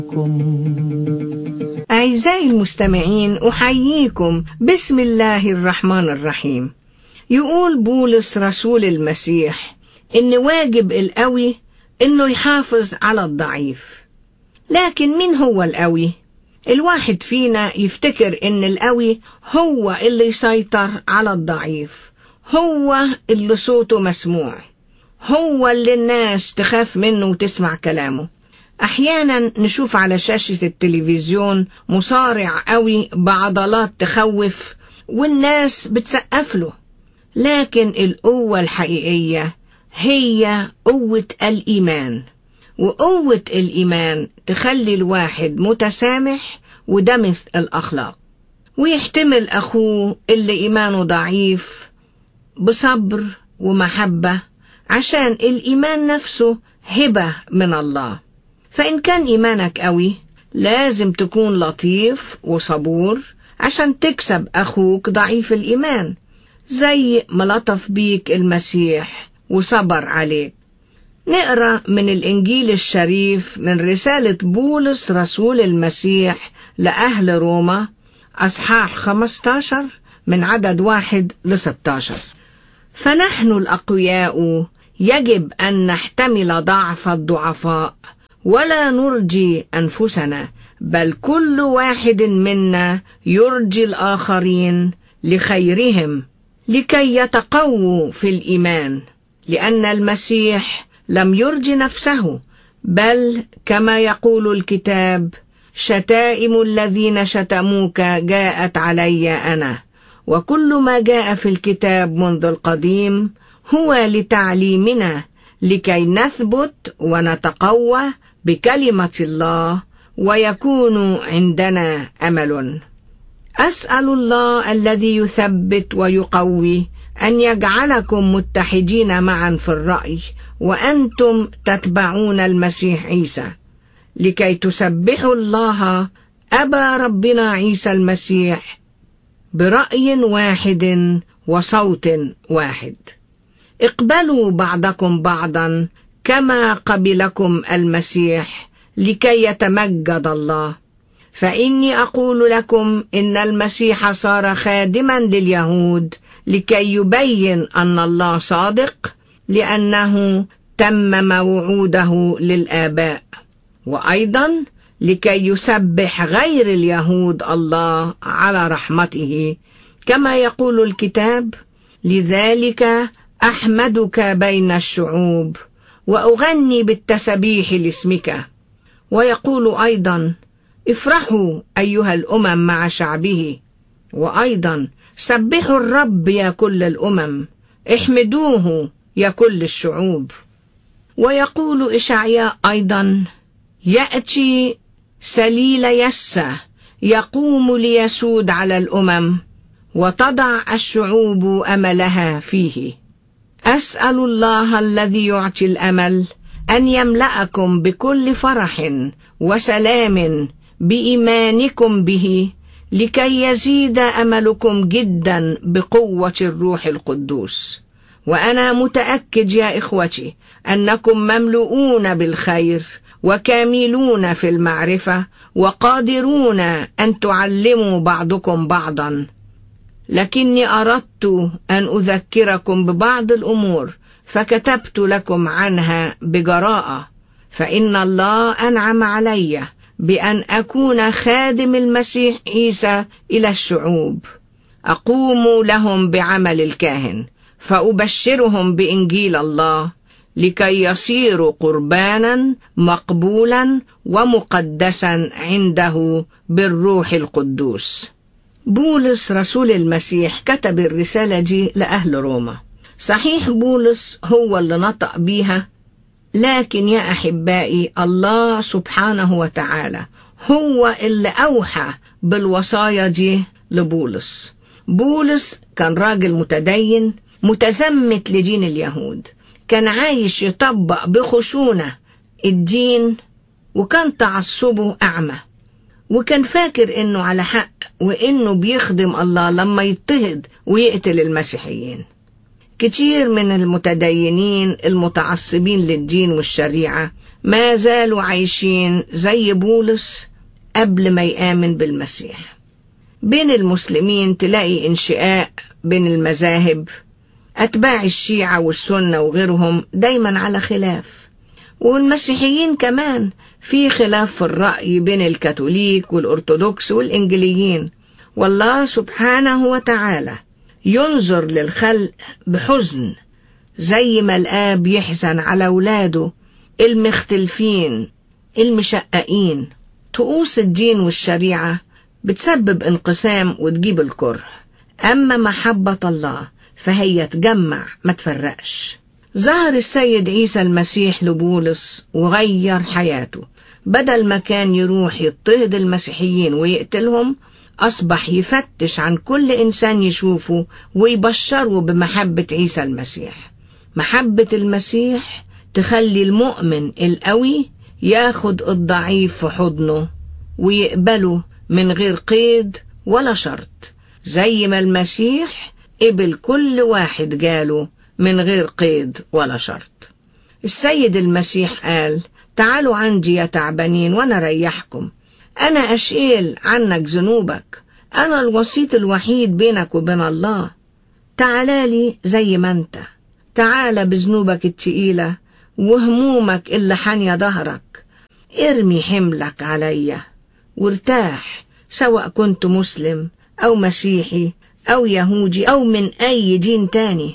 أعزائي المستمعين أحييكم بسم الله الرحمن الرحيم يقول بولس رسول المسيح إن واجب القوي إنه يحافظ على الضعيف لكن مين هو القوي؟ الواحد فينا يفتكر إن القوي هو اللي يسيطر على الضعيف هو اللي صوته مسموع هو اللي الناس تخاف منه وتسمع كلامه أحيانا نشوف على شاشة التلفزيون مصارع قوي بعضلات تخوف والناس بتسقف له لكن القوة الحقيقية هي قوة الإيمان وقوة الإيمان تخلي الواحد متسامح ودمس الأخلاق ويحتمل أخوه اللي إيمانه ضعيف بصبر ومحبة عشان الإيمان نفسه هبة من الله فإن كان إيمانك قوي لازم تكون لطيف وصبور عشان تكسب أخوك ضعيف الإيمان زي ما لطف بيك المسيح وصبر عليك نقرا من الإنجيل الشريف من رسالة بولس رسول المسيح لأهل روما أصحاح 15 من عدد واحد لستاشر فنحن الأقوياء يجب أن نحتمل ضعف الضعفاء ولا نرجي أنفسنا بل كل واحد منا يرجي الآخرين لخيرهم لكي يتقووا في الإيمان لأن المسيح لم يرج نفسه بل كما يقول الكتاب شتائم الذين شتموك جاءت علي أنا وكل ما جاء في الكتاب منذ القديم هو لتعليمنا لكي نثبت ونتقوى بكلمة الله ويكون عندنا أمل أسأل الله الذي يثبت ويقوي أن يجعلكم متحدين معا في الرأي وأنتم تتبعون المسيح عيسى لكي تسبحوا الله أبا ربنا عيسى المسيح برأي واحد وصوت واحد اقبلوا بعضكم بعضا كما قبلكم المسيح لكي يتمجد الله فإني أقول لكم إن المسيح صار خادما لليهود لكي يبين أن الله صادق لأنه تمم وعوده للآباء وأيضا لكي يسبح غير اليهود الله على رحمته كما يقول الكتاب لذلك أحمدك بين الشعوب وأغني بالتسبيح لاسمك ويقول أيضا افرحوا أيها الأمم مع شعبه وأيضا سبحوا الرب يا كل الأمم احمدوه يا كل الشعوب ويقول إشعياء أيضا يأتي سليل يسى يقوم ليسود على الأمم وتضع الشعوب أملها فيه أسأل الله الذي يعطي الأمل أن يملأكم بكل فرح وسلام بإيمانكم به لكي يزيد أملكم جدا بقوة الروح القدوس وأنا متأكد يا إخوتي أنكم مملؤون بالخير وكاملون في المعرفة وقادرون أن تعلموا بعضكم بعضا لكني أردت أن أذكركم ببعض الأمور فكتبت لكم عنها بجراءة فإن الله أنعم علي بأن أكون خادم المسيح عيسى إلى الشعوب أقوم لهم بعمل الكاهن فأبشرهم بإنجيل الله لكي يصيروا قربانا مقبولا ومقدسا عنده بالروح القدوس بولس رسول المسيح كتب الرسالة دي لأهل روما صحيح بولس هو اللي نطق بيها لكن يا أحبائي الله سبحانه وتعالى هو اللي أوحى بالوصايا دي لبولس بولس كان راجل متدين متزمت لدين اليهود كان عايش يطبق بخشونة الدين وكان تعصبه أعمى وكان فاكر إنه على حق وإنه بيخدم الله لما يضطهد ويقتل المسيحيين كتير من المتدينين المتعصبين للدين والشريعة ما زالوا عايشين زي بولس قبل ما يآمن بالمسيح بين المسلمين تلاقي انشقاق بين المذاهب أتباع الشيعة والسنة وغيرهم دايما على خلاف والمسيحيين كمان في خلاف في الرأي بين الكاثوليك والأرثوذكس والإنجليين والله سبحانه وتعالى ينظر للخلق بحزن زي ما الآب يحزن على أولاده المختلفين المشققين طقوس الدين والشريعة بتسبب انقسام وتجيب الكره أما محبة الله فهي تجمع ما تفرقش ظهر السيد عيسى المسيح لبولس وغير حياته بدل ما كان يروح يضطهد المسيحيين ويقتلهم أصبح يفتش عن كل إنسان يشوفه ويبشره بمحبة عيسى المسيح محبة المسيح تخلي المؤمن القوي ياخد الضعيف في حضنه ويقبله من غير قيد ولا شرط زي ما المسيح قبل كل واحد جاله من غير قيد ولا شرط السيد المسيح قال تعالوا عندي يا تعبانين وانا ريحكم انا اشيل عنك ذنوبك انا الوسيط الوحيد بينك وبين الله تعالى زي ما انت تعالى بذنوبك التقيلة وهمومك اللي حانية ظهرك ارمي حملك عليا وارتاح سواء كنت مسلم أو مسيحي أو يهودي أو من أي دين تاني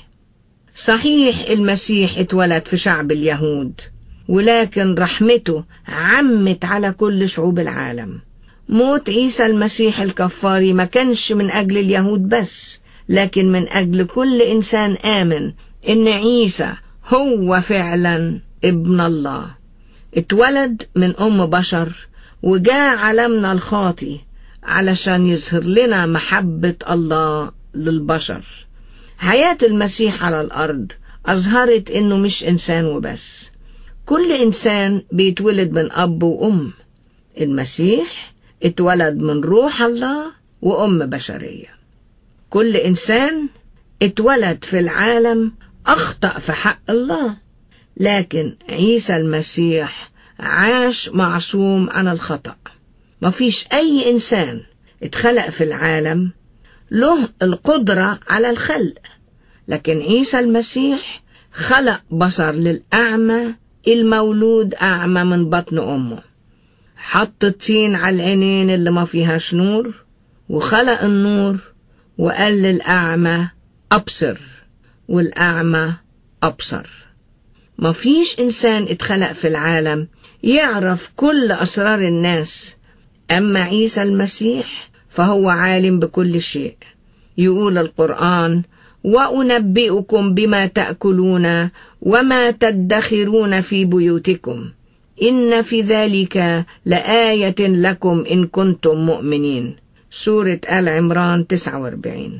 صحيح المسيح اتولد في شعب اليهود ولكن رحمته عمت على كل شعوب العالم موت عيسى المسيح الكفاري ما كانش من أجل اليهود بس لكن من أجل كل إنسان آمن إن عيسى هو فعلا ابن الله اتولد من أم بشر وجاء عالمنا الخاطي علشان يظهر لنا محبة الله للبشر حياة المسيح على الأرض أظهرت إنه مش إنسان وبس كل إنسان بيتولد من أب وأم المسيح اتولد من روح الله وأم بشرية كل إنسان اتولد في العالم أخطأ في حق الله لكن عيسى المسيح عاش معصوم عن الخطأ مفيش أي إنسان اتخلق في العالم له القدرة على الخلق لكن عيسى المسيح خلق بصر للأعمى المولود أعمى من بطن أمه حط الطين على العينين اللي ما فيهاش نور وخلق النور وقال للأعمى أبصر والأعمى أبصر مفيش إنسان اتخلق في العالم يعرف كل أسرار الناس أما عيسى المسيح فهو عالم بكل شيء يقول القرآن وأنبئكم بما تأكلون وما تدخرون في بيوتكم إن في ذلك لآية لكم إن كنتم مؤمنين سورة آل عمران 49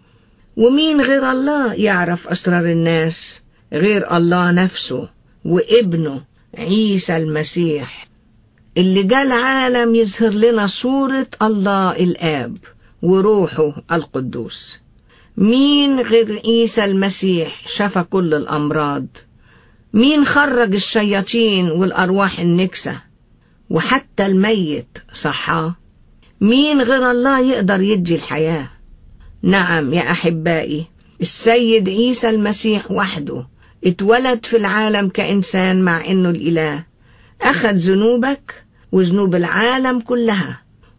ومين غير الله يعرف أسرار الناس غير الله نفسه وابنه عيسى المسيح اللي جاء العالم يظهر لنا صورة الله الآب وروحه القدوس مين غير عيسى المسيح شفى كل الأمراض مين خرج الشياطين والأرواح النكسة وحتى الميت صحاه مين غير الله يقدر يدي الحياة نعم يا أحبائي السيد عيسى المسيح وحده اتولد في العالم كإنسان مع إنه الإله أخذ ذنوبك وذنوب العالم كلها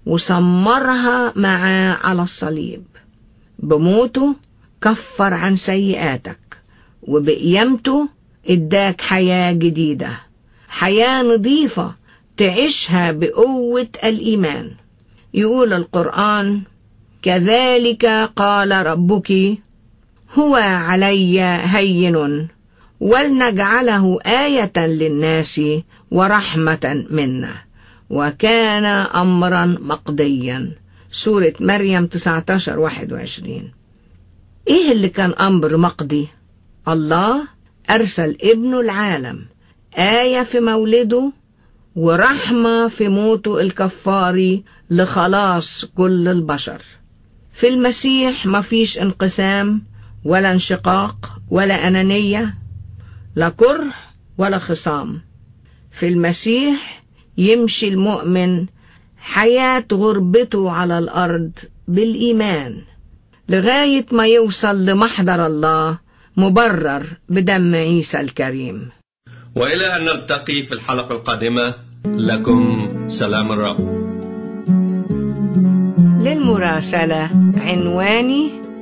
وسمرها معاه على الصليب بموته كفر عن سيئاتك وبقيامته اداك حياة جديدة حياة نظيفة تعيشها بقوة الإيمان يقول القرآن كذلك قال ربك هو علي هين ولنجعله آية للناس ورحمة منا وكان أمرا مقضيا سورة مريم 19 21 إيه اللي كان أمر مقضي؟ الله أرسل ابنه العالم آية في مولده ورحمة في موته الكفاري لخلاص كل البشر في المسيح مفيش انقسام ولا انشقاق ولا أنانية لا كره ولا خصام في المسيح يمشي المؤمن حياة غربته على الأرض بالإيمان لغاية ما يوصل لمحضر الله مبرر بدم عيسى الكريم وإلى أن نلتقي في الحلقة القادمة لكم سلام الرب للمراسلة عنواني